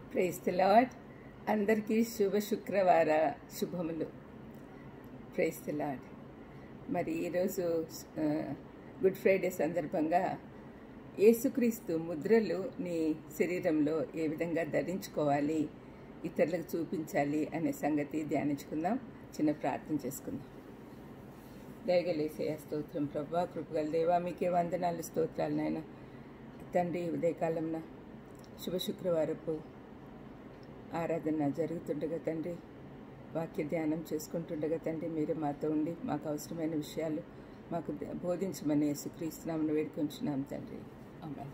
praise the lord అందరికీ శుభ శుక్రవార శుభములు ప్రైజ్ ది లాడ్ మరి ఈరోజు ఆ, గుడ్ ఫ్రైడే సందర్భంగా యేసుక్రీస్తు ముద్రలు నీ శరీరంలో ఏ విధంగా ధరించుకోవాలి ఇతరులకు చూపించాలి అనే సంగతి ధ్యానించుకుందాం చిన్న ప్రార్థన చేసుకుందాం దయగలేసే స్తోత్రం ప్రభా కృపగల దేవా మీకే వందనాలు స్తోత్రాలు నాయన తండ్రి ఉదయకాలంన శుభ శుక్రవారపు ఆరాధన జరుగుతుండగా తండ్రి వాక్య ధ్యానం చేసుకుంటుండగా తండ్రి మీరు మాతో ఉండి మాకు అవసరమైన విషయాలు మాకు ద- బోధించమని యేసుక్రీస్తునామను వేడుకొంచున్నాం తండ్రి అమ్మాయి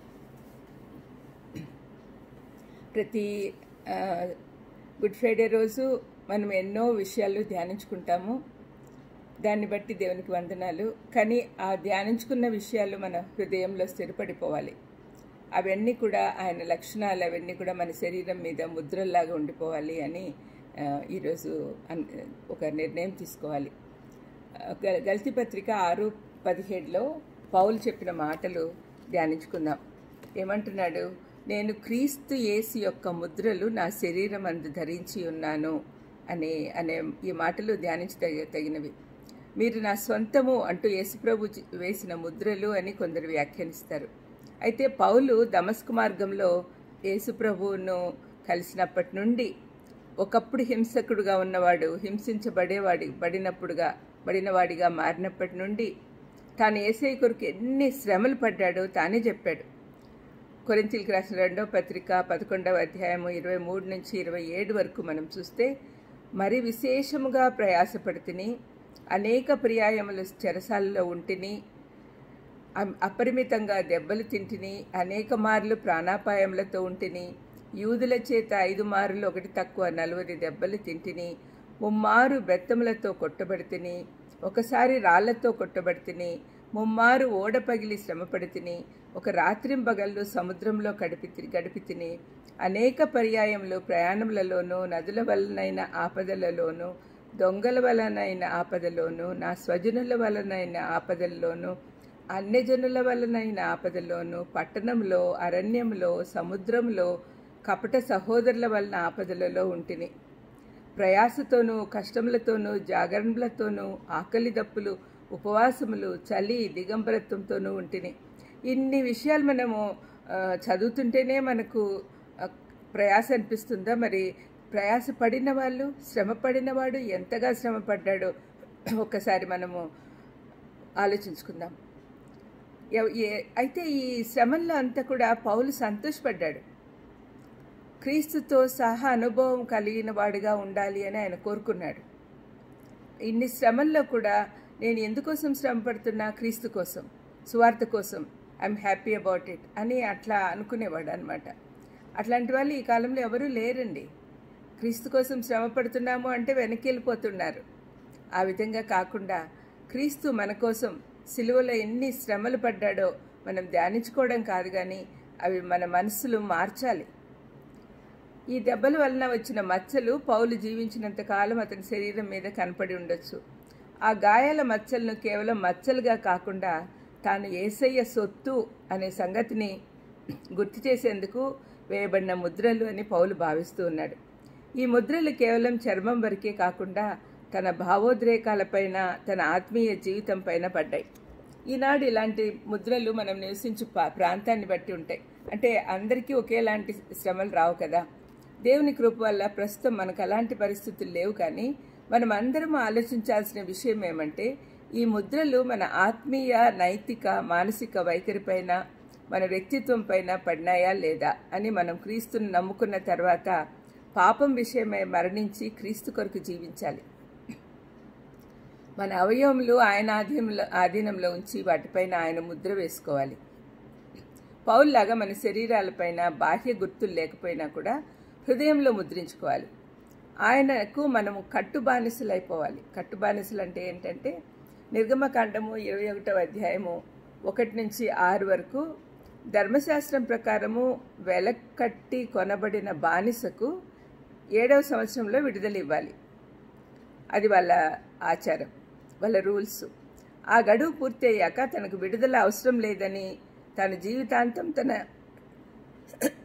ప్రతి ఆ, గుడ్ ఫ్రైడే రోజు మనం ఎన్నో విషయాలు ధ్యానించుకుంటాము దాన్ని బట్టి దేవునికి వందనాలు కానీ ఆ ధ్యానించుకున్న విషయాలు మన హృదయంలో స్థిరపడిపోవాలి అవన్నీ కూడా ఆయన లక్షణాలు అవన్నీ కూడా మన శరీరం మీద ముద్రల్లాగా ఉండిపోవాలి అని ఆ, ఈరోజు అన్- ఒక నిర్ణయం తీసుకోవాలి ఆ, గ- గల్తీ పత్రిక ఆరు పదిహేడులో పౌలు చెప్పిన మాటలు ధ్యానించుకుందాం ఏమంటున్నాడు నేను క్రీస్తు యేసు యొక్క ముద్రలు నా శరీరం అందు ధరించి ఉన్నాను అనే అనే ఈ మాటలు ధ్యానించి తగ- తగినవి మీరు నా సొంతము అంటూ యేసుప్రభు చి- వేసిన ముద్రలు అని కొందరు వ్యాఖ్యానిస్తారు అయితే పౌలు దమస్కు మార్గంలో యేసుప్రభువును కలిసినప్పటి నుండి ఒకప్పుడు హింసకుడుగా ఉన్నవాడు హింసించబడేవాడి బడినప్పుడుగా బడినవాడిగా మారినప్పటి నుండి తాను ఏసై కొరకు ఎన్ని శ్రమలు పడ్డాడో తానే చెప్పాడు కొరింతీలకు రాసిన రెండో పత్రిక పదకొండవ అధ్యాయము ఇరవై మూడు నుంచి ఇరవై ఏడు వరకు మనం చూస్తే మరి విశేషముగా ప్రయాసపడితిని అనేక పర్యాయములు చెరసాలలో ఉంటిని అం- అపరిమితంగా దెబ్బలు తింటిని అనేక మార్లు ప్రాణాపాయములతో ఉంటిని యూదుల చేత ఐదు మార్లు ఒకటి తక్కువ నలువది దెబ్బలు తింటిని ముమ్మారు బెత్తములతో కొట్టబడితిని ఒకసారి రాళ్లతో కొట్టబడితిని ముమ్మారు ఓడ పగిలి శ్రమపడితిని ఒక రాత్రింబగళ్ళు సముద్రంలో గడిపి గడిపితిని అనేక పర్యాయములు ప్రయాణములలోనూ నదుల వలనైన ఆపదలలోనూ దొంగల వలనైన ఆపదలోనూ నా స్వజనుల వలనైన ఆపదల్లోనూ అన్యజనుల వలనైన ఆపదలోను పట్టణంలో అరణ్యంలో సముద్రంలో కపట సహోదరుల వలన ఆపదలలో ఉంటిని ప్రయాసతోనూ కష్టములతోనూ జాగరణలతోనూ ఆకలి దప్పులు ఉపవాసములు చలి దిగంబరత్వంతోనూ ఉంటిని ఇన్ని విషయాలు మనము ఆ, చదువుతుంటేనే మనకు ఆ, ప్రయాస అనిపిస్తుందా మరి ప్రయాస పడిన వాళ్ళు శ్రమ పడినవాడు ఎంతగా శ్రమ పడ్డాడో ఒక్కసారి మనము ఆలోచించుకుందాం ఎవ- ఏ- అయితే ఈ శ్రమల్లో అంతా కూడా పౌలు సంతోషపడ్డాడు క్రీస్తుతో సహా అనుభవం కలిగిన వాడిగా ఉండాలి అని ఆయన కోరుకున్నాడు ఇన్ని శ్రమల్లో కూడా నేను ఎందుకోసం శ్రమ పడుతున్నా క్రీస్తు కోసం సువార్త కోసం ఐఎమ్ హ్యాపీ అబౌట్ ఇట్ అని అట్లా అనుకునేవాడు అనమాట అట్లాంటి వాళ్ళు ఈ కాలంలో ఎవరూ లేరండి క్రీస్తు కోసం శ్రమ పడుతున్నాము అంటే వెనక్కి వెళ్ళిపోతున్నారు ఆ విధంగా కాకుండా క్రీస్తు మన కోసం సిలువలో ఎన్ని శ్రమలు పడ్డాడో మనం ధ్యానించుకోవడం కాదు కానీ అవి మన మనసులు మార్చాలి ఈ దెబ్బల వలన వచ్చిన మచ్చలు పౌలు జీవించినంత కాలం అతని శరీరం మీద కనపడి ఉండొచ్చు ఆ గాయాల మచ్చలను కేవలం మచ్చలుగా కాకుండా తాను ఏసయ్య సొత్తు అనే సంగతిని గుర్తు చేసేందుకు వేయబడిన ముద్రలు అని పౌలు భావిస్తూ ఉన్నాడు ఈ ముద్రలు కేవలం చర్మం వరకే కాకుండా తన భావోద్రేకాలపైన తన ఆత్మీయ జీవితం పైన పడ్డాయి ఈనాడు ఇలాంటి ముద్రలు మనం నివసించు పా- ప్రాంతాన్ని బట్టి ఉంటాయి అంటే అందరికీ ఒకేలాంటి శ్రమలు రావు కదా దేవుని కృప వల్ల ప్రస్తుతం మనకు అలాంటి పరిస్థితులు లేవు కానీ మనం అందరం ఆలోచించాల్సిన విషయం ఏమంటే ఈ ముద్రలు మన ఆత్మీయ నైతిక మానసిక వైఖరిపైన మన వ్యక్తిత్వం పైన పడినాయా లేదా అని మనం క్రీస్తుని నమ్ముకున్న తర్వాత పాపం విషయమై మరణించి క్రీస్తు కొరకు జీవించాలి మన అవయవములు ఆయన ఆధీనంలో ఆధీనంలో ఉంచి వాటిపైన ఆయన ముద్ర వేసుకోవాలి పౌల్లాగా మన శరీరాలపైన బాహ్య గుర్తులు లేకపోయినా కూడా హృదయంలో ముద్రించుకోవాలి ఆయనకు మనము కట్టు బానిసలు అయిపోవాలి కట్టు బానిసలు అంటే ఏంటంటే నిర్గమకాండము ఇరవై ఒకటవ అధ్యాయము ఒకటి నుంచి ఆరు వరకు ధర్మశాస్త్రం ప్రకారము వెలకట్టి కొనబడిన బానిసకు ఏడవ సంవత్సరంలో విడుదల ఇవ్వాలి అది వాళ్ళ ఆచారం వాళ్ళ రూల్స్ ఆ గడువు పూర్తి అయ్యాక తనకు విడుదల అవసరం లేదని తన జీవితాంతం తన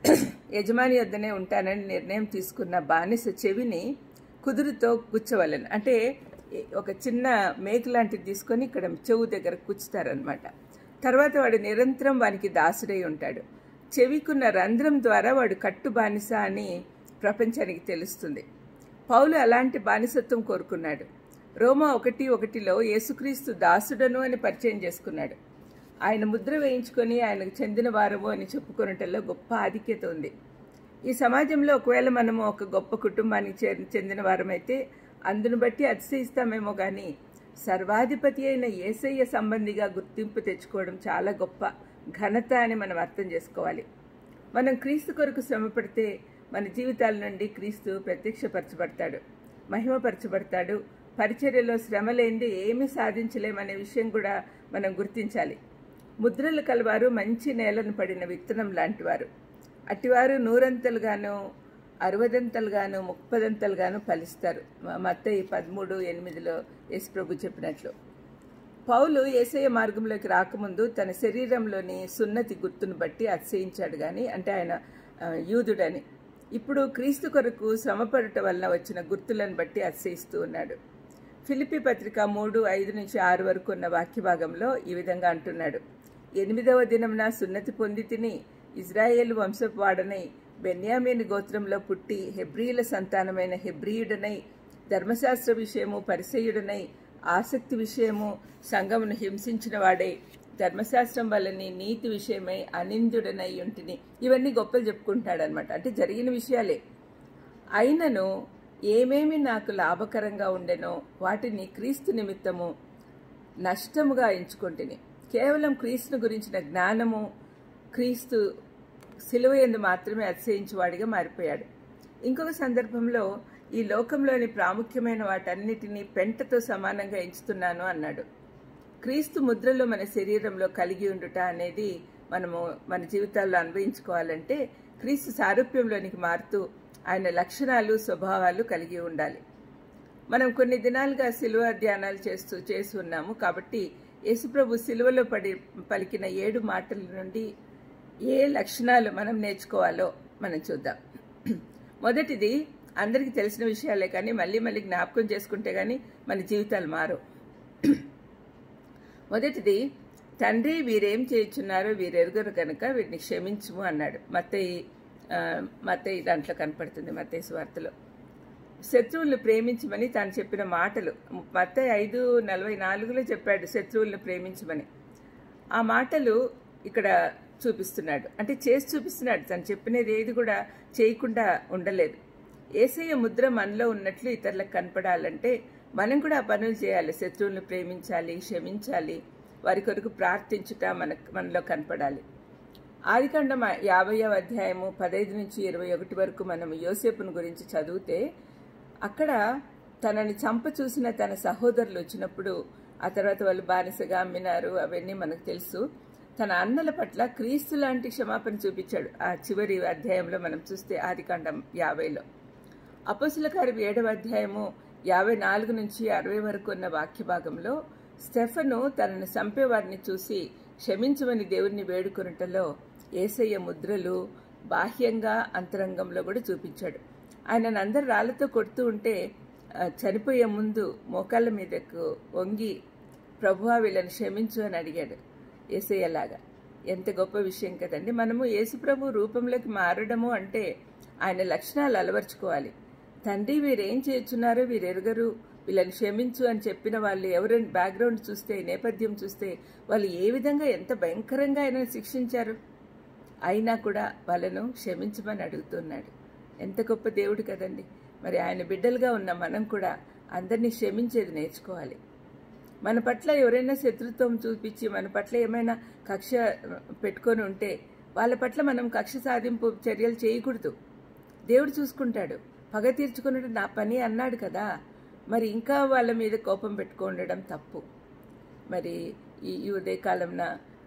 యజమాని వద్దనే ఉంటానని నిర్ణయం తీసుకున్న బానిస చెవిని కుదురుతో గుచ్చవలను అంటే ఒక చిన్న మేకు లాంటిది తీసుకొని ఇక్కడ చెవు దగ్గర కుచ్చుతారనమాట తర్వాత వాడు నిరంతరం వానికి దాసుడై ఉంటాడు చెవికున్న రంధ్రం ద్వారా వాడు కట్టు బానిస అని ప్రపంచానికి తెలుస్తుంది పౌలు అలాంటి బానిసత్వం కోరుకున్నాడు రోమా ఒకటి ఒకటిలో యేసుక్రీస్తు దాసుడను అని పరిచయం చేసుకున్నాడు ఆయన ముద్ర వేయించుకొని ఆయనకు చెందిన వారము అని చెప్పుకున్నటల్లో గొప్ప ఆధిక్యత ఉంది ఈ సమాజంలో ఒకవేళ మనము ఒక గొప్ప కుటుంబానికి చెందిన వారమైతే అందును బట్టి అతిశయిస్తామేమో కానీ సర్వాధిపతి అయిన ఏసయ్య సంబంధిగా గుర్తింపు తెచ్చుకోవడం చాలా గొప్ప ఘనత అని మనం అర్థం చేసుకోవాలి మనం క్రీస్తు కొరకు శ్రమపడితే మన జీవితాల నుండి క్రీస్తు ప్రత్యక్షపరచబడతాడు మహిమపరచబడతాడు పరిచర్యలో శ్రమ లేనిది ఏమీ సాధించలేమనే విషయం కూడా మనం గుర్తించాలి ముద్రలు కలవారు మంచి నేలను పడిన విత్తనం లాంటివారు అటివారు నూరంతలుగాను అరవదంతలుగాను ముప్పదంతలుగాను ఫలిస్తారు మత్తయి పదమూడు ఎనిమిదిలో యేసు ప్రభు చెప్పినట్లు పౌలు ఏసయ్య మార్గంలోకి రాకముందు తన శరీరంలోని సున్నతి గుర్తును బట్టి అతిశయించాడు కానీ అంటే ఆయన యూదుడని ఇప్పుడు క్రీస్తు కొరకు శ్రమపడటం వల్ల వచ్చిన గుర్తులను బట్టి అతిశయిస్తూ ఉన్నాడు ఫిలిపి పత్రిక మూడు ఐదు నుంచి ఆరు వరకు ఉన్న వాక్య భాగంలో ఈ విధంగా అంటున్నాడు ఎనిమిదవ దినమున సున్నతి పొంది తిని ఇజ్రాయేల్ వంశపు వాడనై బెన్యామీని గోత్రంలో పుట్టి హెబ్రియుల సంతానమైన హెబ్రియుడనై ధర్మశాస్త్ర విషయము పరిసయుడనై ఆసక్తి విషయము సంఘమును హింసించిన వాడే ధర్మశాస్త్రం వల్లని నీతి విషయమై అనిందుడనై ఉంటిని ఇవన్నీ గొప్పలు చెప్పుకుంటాడు అనమాట అంటే జరిగిన విషయాలే అయినను ఏమేమి నాకు లాభకరంగా ఉండెనో వాటిని క్రీస్తు నిమిత్తము నష్టముగా ఎంచుకుంటుని కేవలం క్రీస్తును గురించిన జ్ఞానము క్రీస్తు సిలువ ఎందు మాత్రమే అతిశయించువాడిగా మారిపోయాడు ఇంకొక సందర్భంలో ఈ లోకంలోని ప్రాముఖ్యమైన వాటన్నిటినీ పెంటతో సమానంగా ఎంచుతున్నాను అన్నాడు క్రీస్తు ముద్రలు మన శరీరంలో కలిగి ఉండుట అనేది మనము మన జీవితాల్లో అన్వయించుకోవాలంటే క్రీస్తు సారూప్యంలోనికి మారుతూ ఆయన లక్షణాలు స్వభావాలు కలిగి ఉండాలి మనం కొన్ని దినాలుగా సిలువ ధ్యానాలు చేస్తూ చేసి ఉన్నాము కాబట్టి యేసుప్రభు సిలువలో పడి పలికిన ఏడు మాటల నుండి ఏ లక్షణాలు మనం నేర్చుకోవాలో మనం చూద్దాం మొదటిది అందరికీ తెలిసిన విషయాలే కానీ మళ్ళీ మళ్ళీ జ్ఞాపకం చేసుకుంటే కానీ మన జీవితాలు మారు మొదటిది తండ్రి వీరేం చేయుచున్నారో వీరెరుగరు కనుక వీరిని క్షమించుము అన్నాడు మత్తయ్య మత్తయ్య దాంట్లో కనపడుతుంది మత్తయ్య స్వార్థలో శత్రువులను ప్రేమించమని తాను చెప్పిన మాటలు మత్తయ్య ఐదు నలభై నాలుగులో చెప్పాడు శత్రువులను ప్రేమించమని ఆ మాటలు ఇక్కడ చూపిస్తున్నాడు అంటే చేసి చూపిస్తున్నాడు తను చెప్పినది ఏది కూడా చేయకుండా ఉండలేదు ఏసయ్య ముద్ర మనలో ఉన్నట్లు ఇతరులకు కనపడాలంటే మనం కూడా ఆ పనులు చేయాలి శత్రువులను ప్రేమించాలి క్షమించాలి వారి కొరకు ప్రార్థించుట మన మనలో కనపడాలి ఆదికాండం యాభైవ అధ్యాయము పదైదు నుంచి ఇరవై ఒకటి వరకు మనం యోసేపును గురించి చదివితే అక్కడ తనని చంప చూసిన తన సహోదరులు వచ్చినప్పుడు ఆ తర్వాత వాళ్ళు బానిసగా అమ్మినారు అవన్నీ మనకు తెలుసు తన అన్నల పట్ల క్రీస్తు లాంటి క్షమాపణ చూపించాడు ఆ చివరి అధ్యాయంలో మనం చూస్తే ఆదికాండం యాభైలో అపసుల కార్యం ఏడవ అధ్యాయము యాభై నాలుగు నుంచి అరవై వరకు ఉన్న వాక్య భాగంలో స్టెఫను తనను చంపేవారిని చూసి క్షమించమని దేవుణ్ణి వేడుకొనటలో ఏసయ్య ముద్రలు బాహ్యంగా అంతరంగంలో కూడా చూపించాడు ఆయనను అందరు రాళ్లతో కొడుతూ ఉంటే చనిపోయే ముందు మోకాళ్ళ మీదకు వంగి ప్రభువా వీళ్ళని క్షమించు అని అడిగాడు ఏసయ్యలాగా ఎంత గొప్ప విషయం కదండి మనము యేసుప్రభు రూపంలోకి మారడము అంటే ఆయన లక్షణాలు అలవర్చుకోవాలి తండ్రి వీరేం చేస్తున్నారో వీరెరుగరు వీళ్ళని క్షమించు అని చెప్పిన వాళ్ళు ఎవరైనా బ్యాక్గ్రౌండ్ చూస్తే నేపథ్యం చూస్తే వాళ్ళు ఏ విధంగా ఎంత భయంకరంగా ఆయన శిక్షించారు అయినా కూడా వాళ్ళను క్షమించమని అడుగుతున్నాడు ఎంత గొప్ప దేవుడు కదండి మరి ఆయన బిడ్డలుగా ఉన్న మనం కూడా అందరినీ క్షమించేది నేర్చుకోవాలి మన పట్ల ఎవరైనా శత్రుత్వం చూపించి మన పట్ల ఏమైనా కక్ష పెట్టుకొని ఉంటే వాళ్ళ పట్ల మనం కక్ష సాధింపు చర్యలు చేయకూడదు దేవుడు చూసుకుంటాడు పగ తీర్చుకున్నట్టు నా పని అన్నాడు కదా మరి ఇంకా వాళ్ళ మీద కోపం పెట్టుకుండడం తప్పు మరి ఈ ఉదయకాలంన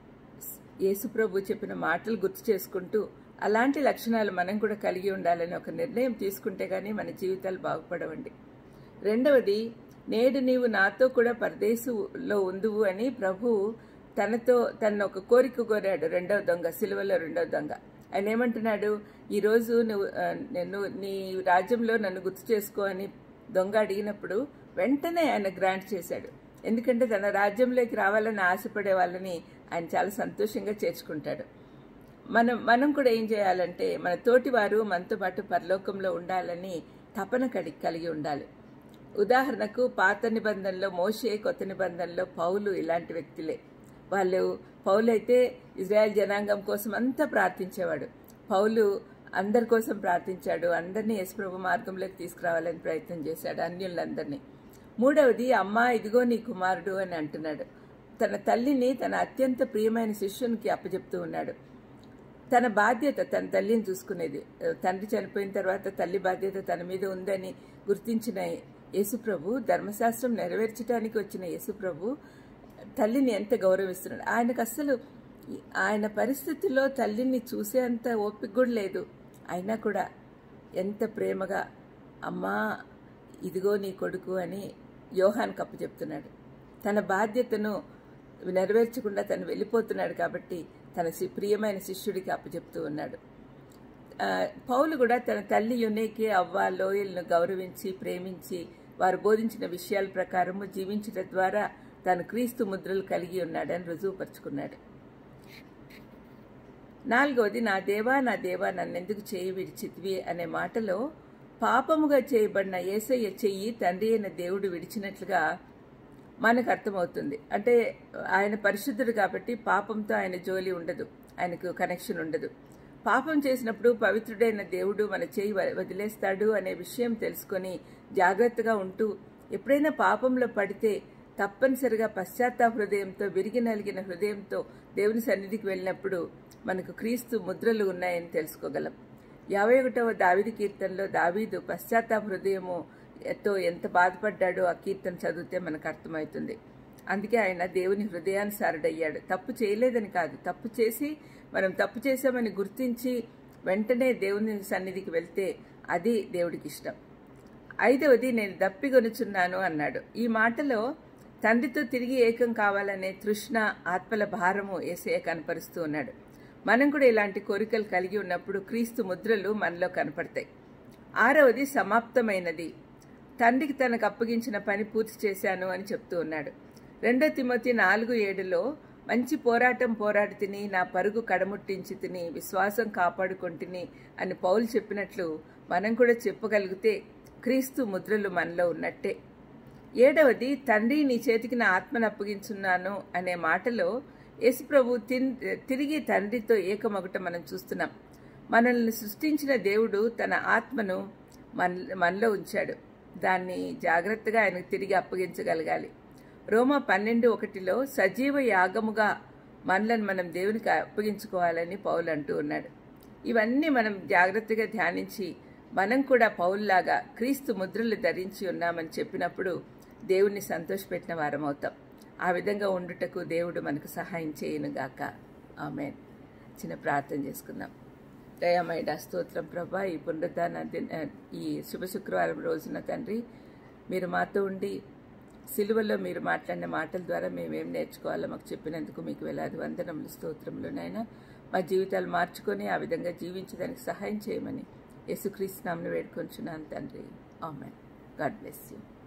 యేసుప్రభు చెప్పిన మాటలు గుర్తు చేసుకుంటూ అలాంటి లక్షణాలు మనం కూడా కలిగి ఉండాలని ఒక నిర్ణయం తీసుకుంటే కానీ మన జీవితాలు బాగుపడవండి రెండవది నేడు నీవు నాతో కూడా పరదేశంలో ఉందువు అని ప్రభు తనతో తన ఒక కోరిక కోరాడు రెండవ దొంగ సిలువలో రెండవ దొంగ ఆయన ఏమంటున్నాడు ఈరోజు నువ్వు ఆ, నేను నీ రాజ్యంలో నన్ను గుర్తు చేసుకో అని దొంగ అడిగినప్పుడు వెంటనే ఆయన గ్రాంట్ చేశాడు ఎందుకంటే తన రాజ్యంలోకి రావాలని ఆశపడే వాళ్ళని ఆయన చాలా సంతోషంగా చేర్చుకుంటాడు మనం మనం కూడా ఏం చేయాలంటే మన తోటి వారు మనతో పాటు పరలోకంలో ఉండాలని తపన కడి కలిగి ఉండాలి ఉదాహరణకు పాత నిబంధనలో మోషే కొత్త నిబంధనలో పౌలు ఇలాంటి వ్యక్తులే వాళ్ళు పౌలు అయితే ఇజ్రాయెల్ జనాంగం కోసం అంతా ప్రార్థించేవాడు పౌలు అందరి కోసం ప్రార్థించాడు అందరినీ యశ్ప్రభు మార్గంలోకి తీసుకురావాలని ప్రయత్నం చేశాడు అన్యులందరినీ మూడవది అమ్మా ఇదిగో నీ కుమారుడు అని అంటున్నాడు తన తల్లిని తన అత్యంత ప్రియమైన శిష్యునికి అప్పచెప్తూ ఉన్నాడు తన బాధ్యత తన తల్లిని చూసుకునేది తండ్రి చనిపోయిన తర్వాత తల్లి బాధ్యత తన మీద ఉందని గుర్తించిన యేసుప్రభు ధర్మశాస్త్రం నెరవేర్చడానికి వచ్చిన యేసుప్రభు తల్లిని ఎంత గౌరవిస్తున్నాడు ఆయనకు అస్సలు ఆయన పరిస్థితుల్లో తల్లిని చూసేంత ఓపిక కూడా లేదు అయినా కూడా ఎంత ప్రేమగా అమ్మా ఇదిగో నీ కొడుకు అని యోహాన్ కప్పు చెప్తున్నాడు తన బాధ్యతను నెరవేర్చకుండా తను వెళ్ళిపోతున్నాడు కాబట్టి తన శి- ప్రియమైన శిష్యుడికి అప్పచెప్తూ ఉన్నాడు ఆ, పౌలు కూడా తన తల్లి యునేకి అవ్వ లోయలను గౌరవించి ప్రేమించి వారు బోధించిన విషయాల ప్రకారము జీవించడం ద్వారా తాను క్రీస్తు ముద్రలు కలిగి ఉన్నాడని రుజువుపరుచుకున్నాడు నాలుగవది నా దేవా నా దేవా నన్నెందుకు చేయి విడిచితివి అనే మాటలో పాపముగా చేయబడిన ఏసయ్య చెయ్యి తండ్రి అయిన దేవుడు విడిచినట్లుగా మనకు అర్థమవుతుంది అంటే ఆయన పరిశుద్ధుడు కాబట్టి పాపంతో ఆయన జోలి ఉండదు ఆయనకు కనెక్షన్ ఉండదు పాపం చేసినప్పుడు పవిత్రుడైన దేవుడు మన చేయి వ- వదిలేస్తాడు అనే విషయం తెలుసుకొని జాగ్రత్తగా ఉంటూ ఎప్పుడైనా పాపంలో పడితే తప్పనిసరిగా పశ్చాత్తాప హృదయంతో విరిగి నలిగిన హృదయంతో దేవుని సన్నిధికి వెళ్ళినప్పుడు మనకు క్రీస్తు ముద్రలు ఉన్నాయని తెలుసుకోగలం యాభై ఒకటవ దావిది కీర్తనలో దావీదు పశ్చాత్తాప హృదయము తో ఎంత బాధపడ్డాడో ఆ కీర్తన చదివితే మనకు అర్థమవుతుంది అందుకే ఆయన దేవుని హృదయానుసారుడయ్యాడు తప్పు చేయలేదని కాదు తప్పు చేసి మనం తప్పు చేశామని గుర్తించి వెంటనే దేవుని సన్నిధికి వెళ్తే అది దేవుడికి ఇష్టం ఐదవది నేను దప్పిగొనుచున్నాను అన్నాడు ఈ మాటలో తండ్రితో తిరిగి ఏకం కావాలనే తృష్ణ ఆత్మల భారము ఏసయ్య కనపరుస్తూ ఉన్నాడు మనం కూడా ఇలాంటి కోరికలు కలిగి ఉన్నప్పుడు క్రీస్తు ముద్రలు మనలో కనపడతాయి ఆరవది సమాప్తమైనది తండ్రికి తనకు అప్పగించిన పని పూర్తి చేశాను అని చెప్తూ ఉన్నాడు రెండో తిమోతి నాలుగు ఏడులో మంచి పోరాటం పోరాడి తిని నా పరుగు కడముట్టించి తిని విశ్వాసం కాపాడుకొంటిని అని పౌలు చెప్పినట్లు మనం కూడా చెప్పగలిగితే క్రీస్తు ముద్రలు మనలో ఉన్నట్టే ఏడవది తండ్రి నీ చేతికి నా ఆత్మను అప్పగించున్నాను అనే మాటలో యేసుప్రభు తిన్ తిరిగి తండ్రితో ఏకమొగట మనం చూస్తున్నాం మనల్ని సృష్టించిన దేవుడు తన ఆత్మను మన మనలో ఉంచాడు దాన్ని జాగ్రత్తగా ఆయనకు తిరిగి అప్పగించగలగాలి రోమా పన్నెండు ఒకటిలో సజీవ యాగముగా మనలను మనం దేవునికి అప్పగించుకోవాలని పౌలు అంటూ ఉన్నాడు ఇవన్నీ మనం జాగ్రత్తగా ధ్యానించి మనం కూడా పౌల్లాగా క్రీస్తు ముద్రలు ధరించి ఉన్నామని చెప్పినప్పుడు దేవుణ్ణి సంతోషపెట్టిన వారం అవుతాం ఆ విధంగా ఉండుటకు దేవుడు మనకు సహాయం చేయనుగాక ఆమెన్ చిన్న ప్రార్థన చేసుకుందాం దయామయుడ స్తోత్రం ప్రభా ఈ పునరుద్ధాన దిన ఈ శుభ శుక్రవారం రోజున తండ్రి మీరు మాతో ఉండి సిలువలో మీరు మాట్లాడిన మాటల ద్వారా మేమేం నేర్చుకోవాలో మాకు చెప్పినందుకు మీకు వేలాది వందనములు స్తోత్రములు నాయన మా జీవితాలు మార్చుకొని ఆ విధంగా జీవించడానికి సహాయం చేయమని యేసుక్రీస్తు నామను వేడుకొంచున్నాను తండ్రి ఆమెన్ గాడ్ బ్లెస్ యూ